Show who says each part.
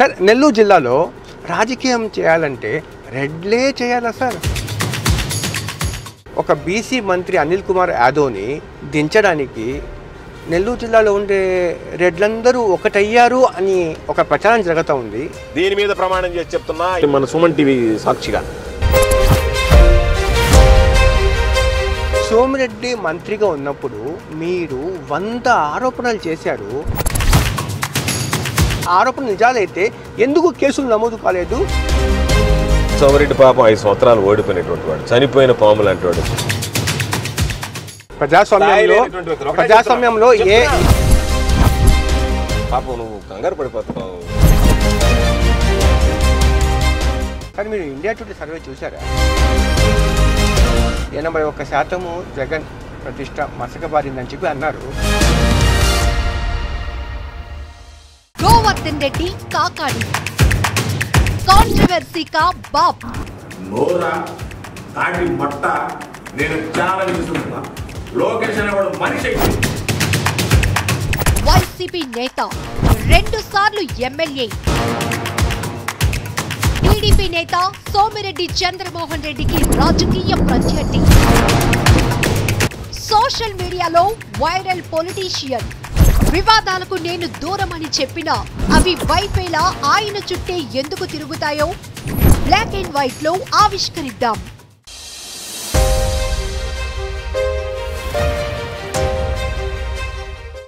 Speaker 1: Sir Nellore జిల్లాలో రాజకీయం చేయాలంటే రెడ్లే చేయాలా సార్ ఒక బీసీ మంత్రి అనిల్ కుమార్ యాదవ్ని దించడానికి నెల్లూరు జిల్లాలో ఉండే రెడ్లందరూ ఒకటయ్యారు అని ఒక ప్రచారం జరుగుతూ ఉంది
Speaker 2: దీని మీద ప్రమాణం చేసి చెప్తున్నా మన సుమన్ టీవీ సాక్షిగా
Speaker 1: సోమిరెడ్డి మంత్రిగా ఉన్నప్పుడు మీరు వంద ఆరోపణలు చేశారు ఆరోపణ నిజాలైతే ఎందుకు కేసులు నమోదు కాలేదు
Speaker 2: సోమరెడ్డి పాపం ఐదు సంవత్సరాలు ఓడిపోయినటువంటి వాడు చనిపోయిన పాము లాంటి వాడు
Speaker 1: ప్రజాస్వామ్యంలో
Speaker 2: లేనటువంటి వ్యక్తులు. ఒకటే
Speaker 1: ప్రజాస్వామ్యంలో ఏ
Speaker 2: చెప్తున్నా. పాపం నువ్వు కంగారు పడిపోతున్నావు
Speaker 1: కానీ మీరు ఇండియా టుడే సర్వే చూసారా ఎనభై ఒక్క శాతము జగన్ ప్రతిష్ట మసకబారిందని చెప్పి అన్నారు
Speaker 3: గోవర్ధన్ రెడ్డి కాకాడి కాంట్రవర్సీకా బాబ్
Speaker 4: నోర తాటి మట్ట నేను చాలా విసుకున్నా లోకేష్ అనేవాడు మనిషి అయితే
Speaker 3: వైసీపీ నేత రెండు సార్లు ఎమ్మెల్యే టీడీపీ నేత సోమిరెడ్డి చంద్రమోహన్ రెడ్డికి రాజకీయ ప్రత్యర్థి సోషల్ మీడియాలో వైరల్ పొలిటీషియన్ వివాదాలకు నేను దూరమని చెప్పినా అవి వైఫైలా ఆయన చుట్టే ఎందుకు తిరుగుతాయో బ్లాక్ అండ్ వైట్ లో ఆవిష్కరిద్దాం